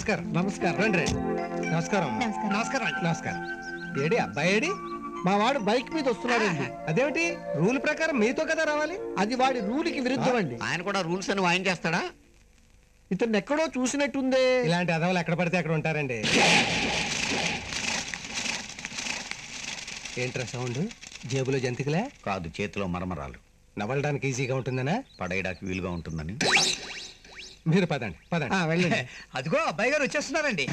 నమస్కారం నమస్కారం రండి రండి నమస్కారం అమ్మా. నమస్కారం. నమస్కారం అండి నమస్కారం ఏడి అబ్బాయి ఏడి మా వాడు బైక్ మీద వస్తున్నాడండి అదేమిటి రూల్ ప్రకారం మీతో కదా రావాలి అది వాడి రూల్కి విరుద్ధం అండి ఆయన కూడా రూల్స్ అని వాయించేస్తాడా ఇతను ఎక్కడో చూసినట్టుందే ఇలాంటి అదవులు ఎక్కడ పడితే అక్కడ ఉంటారండి ఏంట్రా సౌండ్ జేబులో జంతికలే కాదు చేతిలో మరమరాలు నవలడానికి ఈజీగా ఉంటుందనా పడేయడానికి వీలుగా ఉంటుందని మీరు పదండి పదండి ఆ, వెళ్ళండి అదిగో అబ్బాయి గారు వచ్చేస్తున్నారండి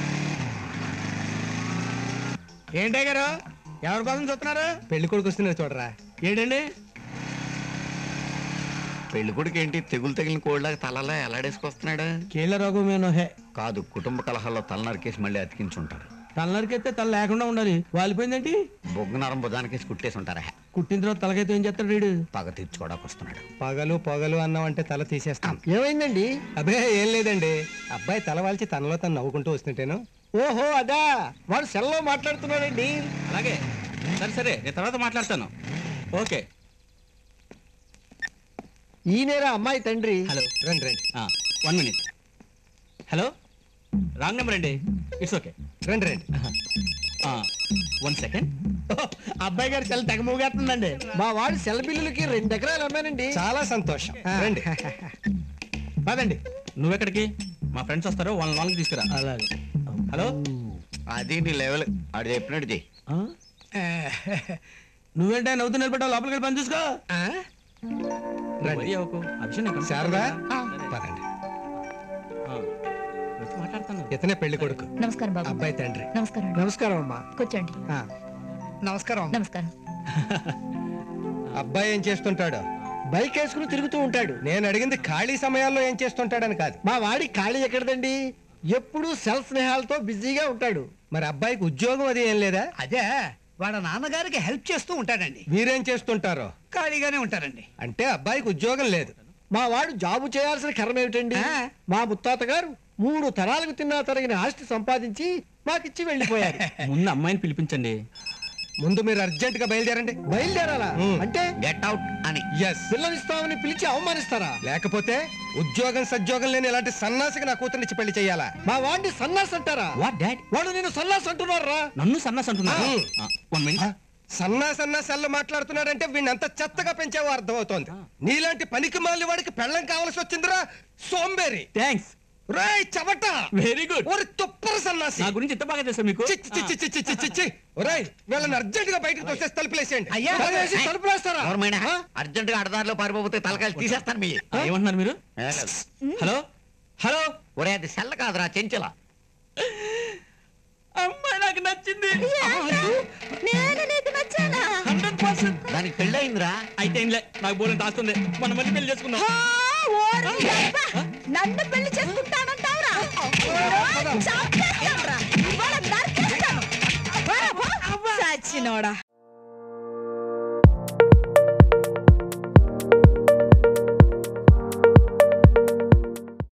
ఏంటే గారు ఎవరి కోసం చూస్తున్నారు పెళ్లి కొడుకు వస్తున్నారు చూడరా ఏంటండి పెళ్లి కొడుకు ఏంటి తెగులు తగిలిన కోళ్ళకి తలలా ఎలాడేసుకొస్తున్నాడు కీళ్ళ రోగం మేనో హే కాదు కుటుంబ కలహాల్లో తల నరికేసి మళ్ళీ అతికించుంటారు తలనరికైతే తల లేకుండా ఉండాలి వాలిపోయిందేంటి బొగ్గు నరం భుజానికేసి కుట్టేసి ఉంటారా కుట్టిన తర్వాత తలకైతే ఏం చేస్తాడు వీడు పగ తీర్చుకోవడానికి వస్తున్నాడు పగలు పొగలు అన్నామంటే తల తీసేస్తాం ఏమైందండి అబే ఏం లేదండి అబ్బాయి తల వాల్చి తనలో తను నవ్వుకుంటూ వస్తుంటేను ఓహో అదా వాడు సెల్లో మాట్లాడుతున్నాడండి అలాగే సరే సరే నేను తర్వాత మాట్లాడతాను ఓకే ఈయనేరా అమ్మాయి తండ్రి హలో రండి రండి one minute hello wrong number అండి ఇట్స్ ఓకే రండి రండి వన్ సెకండ్ అబ్బాయి గారు సెల్ తెగ మూగేస్తుందండి మా వాడి సెల్ బిల్లులకి రెండు ఎకరాలు అమ్మానండి చాలా సంతోషం రండి పదండి నువ్వెక్కడికి మా ఫ్రెండ్స్ వస్తారు వాళ్ళని వాళ్ళకి తీసుకురా అలాగే హలో అది నీ లెవెల్ ఆడు చెప్పినట్టు చెయ్యి నువ్వేంటే నవ్వుతూ నిలబడ్డావు లోపలికి వెళ్ళి పని చూసుకో రండి వరి అవ్వకు. ఆ విషయం నేను కనుక్కుంటాను. శారదా సరే. పదండి ఆ, వచ్చి మాట్లాడతాను ఇతనే పెళ్లి కొడుకు నమస్కారం బాబు అబ్బాయి తండ్రి నమస్కారం అండి. నమస్కారం అమ్మా కూర్చోండి ఆ, నమస్కారం నమస్కారం అబ్బాయి ఏం చేస్తుంటాడు బైక్ వేసుకుని తిరుగుతూ ఉంటాడు నేను అడిగింది ఖాళీ సమయాల్లో ఏం చేస్తుంటాడని కాదు మా వాడి ఖాళీ ఎక్కడదండి ఎప్పుడూ సెల్ స్నేహాలతో బిజీగా ఉంటాడు మరి అబ్బాయికి ఉద్యోగం అది ఏం లేదా అదే వాళ్ళ నాన్నగారికి హెల్ప్ చేస్తూ ఉంటాడండి మీరేం చేస్తుంటారో ఖాళీగానే ఉంటారండి అంటే అబ్బాయికి ఉద్యోగం లేదు మా వాడు జాబు చేయాల్సిన కర్మ ఏమిటండి ఆ. మా ముత్తాత గారు మూడు తరాలకు తిన్నా తరిగిన ఆస్తి సంపాదించి మాకిచ్చి వెళ్ళిపోయారు ముందు అమ్మాయిని పిలిపించండి ముందు మీరు అర్జెంట్ గా బయలుదేరండి బయలుదేరాలా ఉమ్. అంటే గెట్ అవుట్ అని ఎస్ పిల్లనిస్తామని పిలిచి అవమానిస్తారా లేకపోతే ఉద్యోగం సద్యోగం లేని ఇలాంటి సన్నాసికి నా కూతురునిచ్చి పెళ్లి చేయాలా మా వాడిని సన్నాస్ అంటారా వాట్ డాడ్ వాడు నేను సన్నాస్ అంటున్నారా నన్ను సన్నాస్ అంటున్నా ఆ. వన్ మినిట్ సన్నా సన్నా సెల్లు మాట్లాడుతున్నాడంటే వీడిని అంత చెత్తగా పెంచావో అర్థమవుతోంది నీలాంటి పనికి మాలి వాడికి పెళ్ళం కావాల్సి వచ్చిందిరా సోంబేరి థ్యాంక్స్ రేయ్ చవట వెరీ గుడ్ ఒరి తుప్పర సన్నాసి నా గురించి ఎంత బాగా తెలుసా మీకు చి, చి, చి, చి, చి, చి, చి, చి. ఒరేయ్ వీళ్ళని అర్జెంట్ గా బయటకు తోసేసి తలుపులేసేయండి అయ్యా తలవేసి తలుపులేస్తారా ఎవరమైనా అర్జెంట్ గా అడదారిలో పారిపోతే తలకాయలు తీసేస్తాను మీ ఆ, ఏమంటున్నారు మీరు హలో హలో ఒరే అది సెల్ల కాదురా చెంచల అమ్మాయి నాకు నచ్చింది నేను నీకు నచ్చానా హండ్రెడ్ పర్సెంట్ దానికి పెళ్ళయిందిరా అయితే ఏంలే నాకు బోలం దాస్తుంది మన మళ్ళీ పెళ్లి చేసుకుందాం ఆ, ఓరి యబ్బ! నన్ను పెళ్లి చేసుకుంటానంటావురా చంపేస్తానురా. ఇవాళ నరికేస్తాను. పోరా, పో. చచ్చినోడా